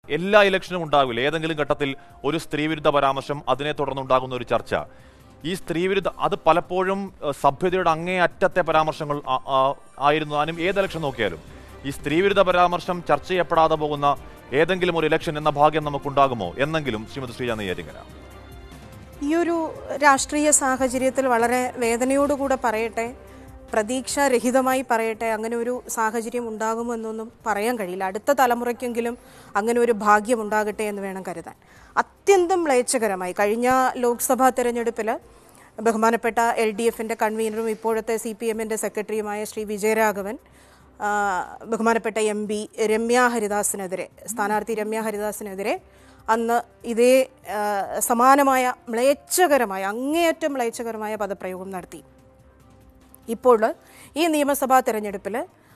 എല്ലാ ഇലക്ഷനും ഉണ്ടാവില്ല ഏതെങ്കിലും ഘട്ടത്തിൽ ഒരു സ്ത്രീവിരുദ്ധ പരാമർശം അതിനെ തുടർന്നുണ്ടാകുന്ന ഒരു ചർച്ച ഈ സ്ത്രീവിരുദ്ധ അത് പലപ്പോഴും ഏഹ്, സഭ്യതയുടെ അങ്ങേ അറ്റത്തെ പരാമർശങ്ങൾ ആ- ആ- ആയിരുന്നു താനും ഏത് ഇലക്ഷൻ നോക്കിയാലും ഈ സ്ത്രീവിരുദ്ധ പരാമർശം ചർച്ച ചെയ്യപ്പെടാതെ പോകുന്ന ഏതെങ്കിലും ഒരു ഇലക്ഷൻ എന്ന ഭാഗ്യം നമുക്കുണ്ടാകുമോ എന്നെങ്കിലും ശ്രീമതി ശ്രീജ നെയ്യാറ്റിങ്കര ഈ ഒരു രാഷ്ട്രീയ സാഹചര്യത്തിൽ വളരെ വേദനയോടുകൂടെ പറയട്ടെ പ്രതീക്ഷാരഹിതമായി പറയട്ടെ അങ്ങനെ ഒരു സാഹചര്യം ഉണ്ടാകുമെന്നൊന്നും പറയാൻ കഴിയില്ല അടുത്ത തലമുറയ്ക്കെങ്കിലും അങ്ങനെ ഒരു ഭാഗ്യം ഉണ്ടാകട്ടെ എന്ന് വേണം കരുതാൻ അത്യന്തം മ്ലേച്ഛകരമായി കഴിഞ്ഞ ലോക്സഭാ തെരഞ്ഞെടുപ്പിൽ ബഹുമാനപ്പെട്ട എൽ ഡി എഫിൻ്റെ കൺവീനറും ഇപ്പോഴത്തെ സി പി എമ്മിൻ്റെ സെക്രട്ടറിയുമായ ശ്രീ വിജയരാഘവൻ ആ, ബഹുമാനപ്പെട്ട എം പി രമ്യ ഹരിദാസിനെതിരെ സ്ഥാനാർത്ഥി രമ്യ ഹരിദാസിനെതിരെ അന്ന് ഇതേ ആ, സമാനമായ മ്ലേച്ഛകരമായ അങ്ങേയറ്റം മ്ലേച്ഛകരമായ പദപ്രയോഗം നടത്തി ഇപ്പോൾ ഈ നിയമസഭാ തെരഞ്ഞെടുപ്പിൽ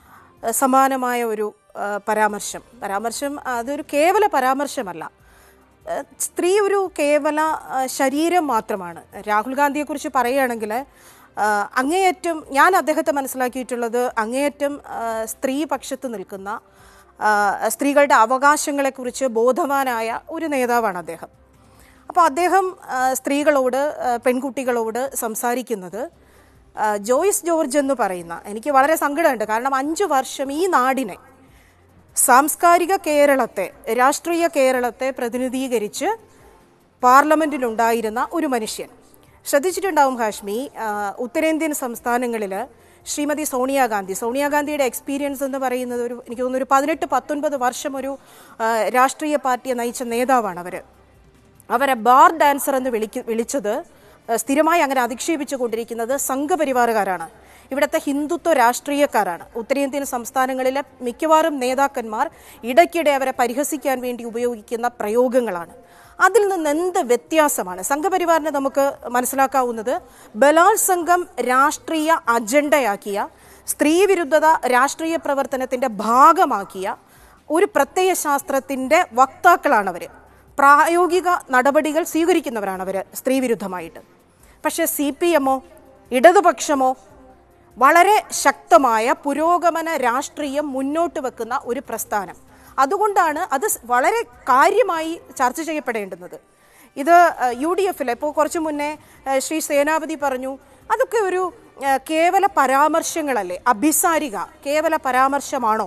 സമാനമായ ഒരു ആ, പരാമർശം പരാമർശം അതൊരു കേവല പരാമർശമല്ല ആ, സ്ത്രീ ഒരു കേവല ആ, ശരീരം മാത്രമാണ് രാഹുൽ ഗാന്ധിയെക്കുറിച്ച് പറയുകയാണെങ്കിൽ ആ, അങ്ങേയറ്റം ഞാൻ അദ്ദേഹത്തെ മനസ്സിലാക്കിയിട്ടുള്ളത് അങ്ങേയറ്റം ആ, സ്ത്രീ പക്ഷത്ത് നിൽക്കുന്ന ആ, സ്ത്രീകളുടെ അവകാശങ്ങളെക്കുറിച്ച് ബോധവാനായ ഒരു നേതാവാണ് അദ്ദേഹം അപ്പോൾ അദ്ദേഹം ആ, സ്ത്രീകളോട് ആ, പെൺകുട്ടികളോട് സംസാരിക്കുന്നത് ആ, ജോയ്സ് ജോർജ് എന്ന് പറയുന്ന എനിക്ക് വളരെ സങ്കടമുണ്ട് കാരണം അഞ്ചു വർഷം ഈ നാടിനെ സാംസ്കാരിക കേരളത്തെ രാഷ്ട്രീയ കേരളത്തെ പ്രതിനിധീകരിച്ച് പാർലമെന്റിലുണ്ടായിരുന്ന ഒരു മനുഷ്യൻ ശ്രദ്ധിച്ചിട്ടുണ്ടാവും ഹാഷ്മി ആ, ഉത്തരേന്ത്യൻ സംസ്ഥാനങ്ങളിൽ ശ്രീമതി സോണിയാഗാന്ധി സോണിയാഗാന്ധിയുടെ എക്സ്പീരിയൻസ് എന്ന് പറയുന്നത് ഒരു എനിക്ക് തോന്നുന്നു ഒരു പതിനെട്ട് പത്തൊൻപത് വർഷം ഒരു ആ, രാഷ്ട്രീയ പാർട്ടിയെ നയിച്ച നേതാവാണ് അവർ അവരെ ബാർ ഡാൻസർ എന്ന് വിളിക്ക വിളിച്ചത് ഏഹ്, സ്ഥിരമായി അങ്ങനെ അധിക്ഷേപിച്ചു കൊണ്ടിരിക്കുന്നത് സംഘപരിവാറുകാരാണ് ഇവിടുത്തെ ഹിന്ദുത്വ രാഷ്ട്രീയക്കാരാണ് ഉത്തരേന്ത്യൻ സംസ്ഥാനങ്ങളിലെ മിക്കവാറും നേതാക്കന്മാർ ഇടയ്ക്കിടെ അവരെ പരിഹസിക്കാൻ വേണ്ടി ഉപയോഗിക്കുന്ന പ്രയോഗങ്ങളാണ് അതിൽ നിന്ന് എന്ത് വ്യത്യാസമാണ് സംഘപരിവാറിനെ നമുക്ക് മനസ്സിലാക്കാവുന്നത് ബലാത്സംഗം രാഷ്ട്രീയ അജണ്ടയാക്കിയ സ്ത്രീവിരുദ്ധത രാഷ്ട്രീയ പ്രവർത്തനത്തിന്റെ ഭാഗമാക്കിയ ഒരു പ്രത്യയശാസ്ത്രത്തിന്റെ വക്താക്കളാണ് അവർ പ്രായോഗിക നടപടികൾ സ്വീകരിക്കുന്നവരാണ് അവർ സ്ത്രീവിരുദ്ധമായിട്ട് പക്ഷേ സി പി എമ്മോ ഇടതുപക്ഷമോ വളരെ ശക്തമായ പുരോഗമന രാഷ്ട്രീയം മുന്നോട്ട് വെക്കുന്ന ഒരു പ്രസ്ഥാനം അതുകൊണ്ടാണ് അത് സ് വളരെ കാര്യമായി ചർച്ച ചെയ്യപ്പെടേണ്ടുന്നത് ഇത് യു ഡി എഫിൽ ഇപ്പോൾ കുറച്ചു മുന്നേ ഏഹ്, ശ്രീ സേനാപതി പറഞ്ഞു അതൊക്കെ ഒരു ഏഹ്, കേവല പരാമർശങ്ങളല്ലേ അഭിസാരിക കേവല പരാമർശമാണോ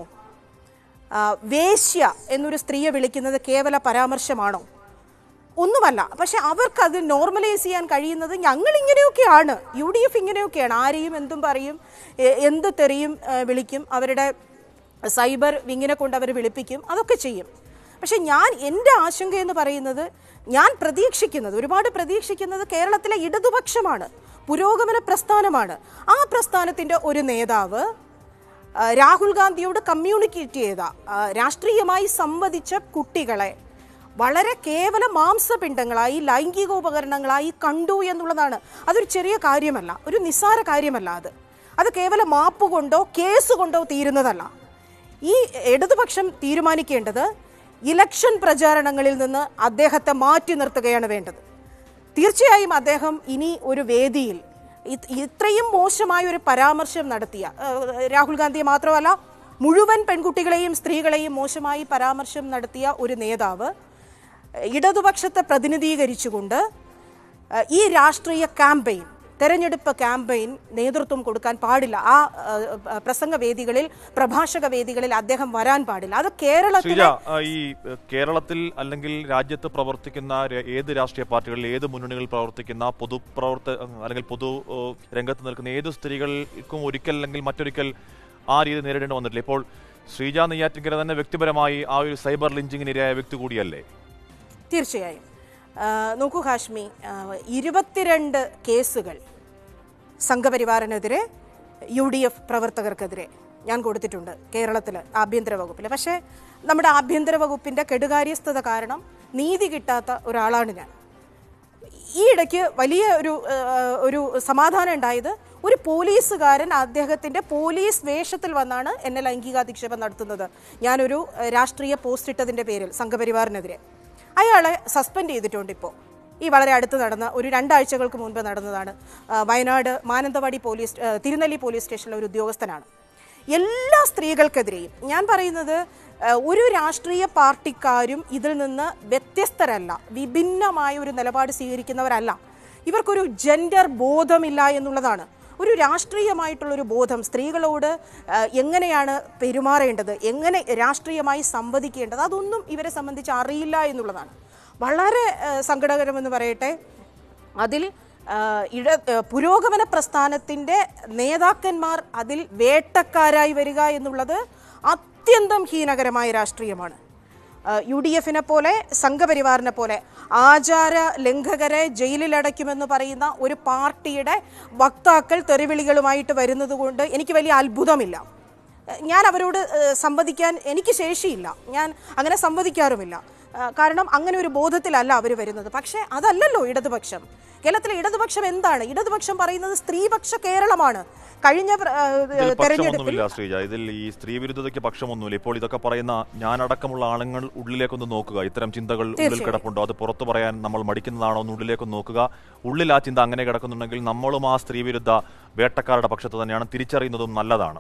ആ, വേശ്യ എന്നൊരു സ്ത്രീയെ വിളിക്കുന്നത് കേവല പരാമർശമാണോ ഒന്നുമല്ല പക്ഷെ അവർക്ക് അത് നോർമലൈസ് ചെയ്യാൻ കഴിയുന്നത് ഞങ്ങൾ ഇങ്ങനെയൊക്കെയാണ് യു ഡി എഫ് ഇങ്ങനെയൊക്കെയാണ് ആരെയും എന്തും പറയും എ- എന്ത് തെറിയും ഏ, വിളിക്കും അവരുടെ സൈബർ വിങ്ങിനെ കൊണ്ട് അവർ വിളിപ്പിക്കും അതൊക്കെ ചെയ്യും പക്ഷെ ഞാൻ എൻ്റെ ആശങ്ക എന്ന് പറയുന്നത് ഞാൻ പ്രതീക്ഷിക്കുന്നത് ഒരുപാട് പ്രതീക്ഷിക്കുന്നത് കേരളത്തിലെ ഇടതുപക്ഷമാണ് പുരോഗമന പ്രസ്ഥാനമാണ് ആ പ്രസ്ഥാനത്തിൻ്റെ ഒരു നേതാവ് ആ, രാഹുൽ ഗാന്ധിയോട് കമ്മ്യൂണിക്കേറ്റ് ചെയ്ത ആ, രാഷ്ട്രീയമായി സംവദിച്ച കുട്ടികളെ വളരെ കേവല മാംസപിണ്ഡങ്ങളായി ലൈംഗിക ഉപകരണങ്ങളായി കണ്ടു എന്നുള്ളതാണ് അതൊരു ചെറിയ കാര്യമല്ല ഒരു നിസ്സാര കാര്യമല്ല അത് അത് കേവല മാപ്പ് കൊണ്ടോ കേസ് കൊണ്ടോ തീരുന്നതല്ല ഈ ഇടതുപക്ഷം തീരുമാനിക്കേണ്ടത് ഇലക്ഷൻ പ്രചാരണങ്ങളിൽ നിന്ന് അദ്ദേഹത്തെ മാറ്റി നിർത്തുകയാണ് വേണ്ടത് തീർച്ചയായും അദ്ദേഹം ഇനി ഒരു വേദിയിൽ ഇത് ഇത്രയും മോശമായ ഒരു പരാമർശം നടത്തിയ ഏഹ്, രാഹുൽ ഗാന്ധിയെ മാത്രമല്ല മുഴുവൻ പെൺകുട്ടികളെയും സ്ത്രീകളെയും മോശമായി പരാമർശം നടത്തിയ ഒരു നേതാവ് ഏഹ്, ഇടതുപക്ഷത്തെ പ്രതിനിധീകരിച്ചുകൊണ്ട് ഏഹ്, ഈ രാഷ്ട്രീയ ക്യാമ്പയിൻ തെരഞ്ഞെടുപ്പ് ക്യാമ്പയിൻ നേതൃത്വം കൊടുക്കാൻ പാടില്ല ആ ഏഹ്, പ്രസംഗ വേദികളിൽ പ്രഭാഷക വേദികളിൽ അദ്ദേഹം വരാൻ പാടില്ല അത് ശ്രീജ കേരളത്തിലെ ആ, ഈ ഏഹ്, കേരളത്തിൽ അല്ലെങ്കിൽ രാജ്യത്ത് പ്രവർത്തിക്കുന്ന ര- ഏത് രാഷ്ട്രീയ പാർട്ടികളിൽ ഏത് മുന്നണികളിൽ പ്രവർത്തിക്കുന്ന പൊതുപ്രവർത്ത അല്ലെങ്കിൽ പൊതു ഏഹ്, രംഗത്ത് നിൽക്കുന്ന ഏത് സ്ത്രീകൾക്കും ഒരിക്കൽ അല്ലെങ്കിൽ മറ്റൊരിക്കൽ ആ രീതി നേരിടേണ്ടി വന്നിട്ടില്ല ഇപ്പോൾ ശ്രീജ നെയ്യാറ്റിങ്കര തന്നെ വ്യക്തിപരമായി ആ ഒരു സൈബർ ലിഞ്ചിങ്ങിന് ഇരയായ വ്യക്തി കൂടിയല്ലേ തീർച്ചയായും ആ, നോക്കൂ ഹാഷ്മി ആ, ഇരുപത്തിരണ്ട് കേസുകൾ സംഘപരിവാറിനെതിരെ യു ഡി എഫ് പ്രവർത്തകർക്കെതിരെ ഞാൻ കൊടുത്തിട്ടുണ്ട് കേരളത്തിൽ ആഭ്യന്തര വകുപ്പിൽ പക്ഷേ നമ്മുടെ ആഭ്യന്തര വകുപ്പിൻ്റെ കെടുകാര്യസ്ഥത കാരണം നീതി കിട്ടാത്ത ഒരാളാണ് ഞാൻ ഈ ഇടയ്ക്ക് വലിയ ഒരു ആ, ഒരു സമാധാനം ഉണ്ടായത് ഒരു പോലീസുകാരൻ അദ്ദേഹത്തിന്റെ പോലീസ് വേഷത്തിൽ വന്നാണ് എന്നെ ലൈംഗികാധിക്ഷേപം നടത്തുന്നത് ഞാനൊരു ആ, രാഷ്ട്രീയ പോസ്റ്റ് ഇട്ടതിന്റെ പേരിൽ സംഘപരിവാറിനെതിരെ അയാളെ സസ്പെൻഡ് ചെയ്തിട്ടുണ്ട് ഇപ്പോൾ ഈ വളരെ അടുത്ത് നടന്ന ഒരു രണ്ടാഴ്ചകൾക്ക് മുൻപ് നടന്നതാണ് ആ, വയനാട് മാനന്തവാടി പോലീസ് ആ, തിരുനെല്ലി പോലീസ് സ്റ്റേഷനിലെ ഒരു ഉദ്യോഗസ്ഥനാണ് എല്ലാ സ്ത്രീകൾക്കെതിരെയും ഞാൻ പറയുന്നത് ഏഹ്, ഒരു രാഷ്ട്രീയ പാർട്ടിക്കാരും ഇതിൽ നിന്ന് വ്യത്യസ്തരല്ല വിഭിന്നമായ ഒരു നിലപാട് സ്വീകരിക്കുന്നവരല്ല ഇവർക്കൊരു ജെൻഡർ ബോധമില്ല എന്നുള്ളതാണ് ഒരു രാഷ്ട്രീയമായിട്ടുള്ളൊരു ബോധം സ്ത്രീകളോട് ഏഹ്, എങ്ങനെയാണ് പെരുമാറേണ്ടത് എങ്ങനെ രാഷ്ട്രീയമായി സംവദിക്കേണ്ടത് അതൊന്നും ഇവരെ സംബന്ധിച്ച് അറിയില്ല എന്നുള്ളതാണ് വളരെ ഏഹ്, സങ്കടകരമെന്ന് പറയട്ടെ അതിൽ ആ, ഇട ആ, പുരോഗമന പ്രസ്ഥാനത്തിൻ്റെ നേതാക്കന്മാർ അതിൽ വേട്ടക്കാരായി വരിക എന്നുള്ളത് അത്യന്തം ഹീനകരമായ രാഷ്ട്രീയമാണ് ആ, യു ഡി എഫിനെ പോലെ സംഘപരിവാറിനെ പോലെ ആചാര ലംഘകരെ ജയിലിലടയ്ക്കുമെന്ന് പറയുന്ന ഒരു പാർട്ടിയുടെ വക്താക്കൾ തെറിവിളികളുമായിട്ട് വരുന്നത് കൊണ്ട് എനിക്ക് വലിയ അത്ഭുതമില്ല ഞാൻ അവരോട് ഏഹ്, സംവദിക്കാൻ എനിക്ക് ശേഷിയില്ല ഞാൻ അങ്ങനെ സംവദിക്കാറുമില്ല ആ, കാരണം അങ്ങനെ ഒരു ബോധത്തിലല്ല അവർ വരുന്നത് പക്ഷേ അതല്ലല്ലോ ഇടതുപക്ഷം കേരളത്തിലെ ഇടതുപക്ഷം എന്താണ് ഇടതുപക്ഷം പറയുന്നത് സ്ത്രീപക്ഷ കേരളമാണ് കഴിഞ്ഞ പ്ര- ആ, ഇതിൽ തെരഞ്ഞെടുപ്പിൽ പക്ഷമൊന്നുമില്ല ശ്രീജ ഇതിൽ ഈ സ്ത്രീ വിരുദ്ധതയ്ക്ക് പക്ഷമൊന്നുമില്ല ഇപ്പോൾ ഇതൊക്കെ പറയുന്ന ഞാനടക്കമുള്ള ആളുകൾ ഉള്ളിലേക്കൊന്ന് നോക്കുക ഇത്തരം ചിന്തകൾ ഉള്ളിൽ കിടപ്പുണ്ടോ അത് പുറത്തു പറയാൻ നമ്മൾ മടിക്കുന്നതാണോ എന്ന് ഉള്ളിലേക്കൊന്ന് നോക്കുക ഉള്ളിൽ ആ ചിന്ത അങ്ങനെ കിടക്കുന്നുണ്ടെങ്കിൽ നമ്മളും ആ സ്ത്രീ വിരുദ്ധ വേട്ടക്കാരുടെ പക്ഷത്ത് തന്നെയാണ് തിരിച്ചറിയുന്നതും നല്ലതാണ്